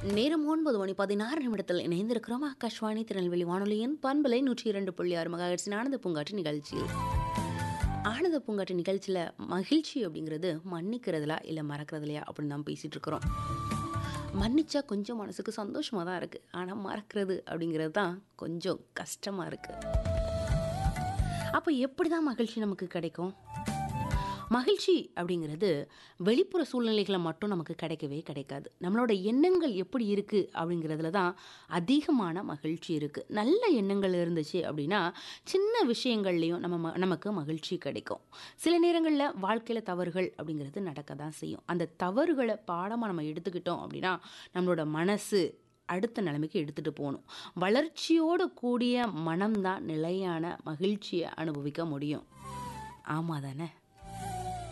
நேரம் ஒன்பது மணி பதினாறு நிமிடத்தில் இணைந்திருக்கிறோம் ஆகாஷ்வாணி திருநெல்வேலி வானொலியின் பண்பலை நூற்றி இரண்டு புள்ளி ஆறு மகாஹெர்ட்ஸின் ஆனந்த பூங்காற்று நிகழ்ச்சியில் ஆனந்த பூங்காற்று நிகழ்ச்சியில் மகிழ்ச்சி அப்படிங்கிறது மன்னிக்கிறதுலா இல்லை மறக்கிறதுலையா அப்படின்னு தான் பேசிகிட்டு இருக்கிறோம் மன்னிச்சா கொஞ்சம் மனசுக்கு சந்தோஷமாக தான் இருக்குது ஆனால் மறக்கிறது அப்படிங்கிறது தான் கொஞ்சம் கஷ்டமாக இருக்குது அப்போ எப்படி தான் மகிழ்ச்சி நமக்கு கிடைக்கும் மகிழ்ச்சி அப்படிங்கிறது வெளிப்புற சூழ்நிலைகளை மட்டும் நமக்கு கிடைக்கவே கிடைக்காது நம்மளோட எண்ணங்கள் எப்படி இருக்குது அப்படிங்கிறதுல தான் அதிகமான மகிழ்ச்சி இருக்குது நல்ல எண்ணங்கள் இருந்துச்சு அப்படின்னா சின்ன விஷயங்கள்லையும் நம்ம ம- நமக்கு மகிழ்ச்சி கிடைக்கும் சில நேரங்களில் வாழ்க்கையில் தவறுகள் அப்படிங்கிறது நடக்க தான் செய்யும் அந்த தவறுகளை பாடமாக நம்ம எடுத்துக்கிட்டோம் அப்படின்னா நம்மளோட மனசு அடுத்த நிலைமைக்கு எடுத்துகிட்டு போகணும் வளர்ச்சியோடு கூடிய மனம்தான் நிலையான மகிழ்ச்சியை அனுபவிக்க முடியும் ஆமாம் தானே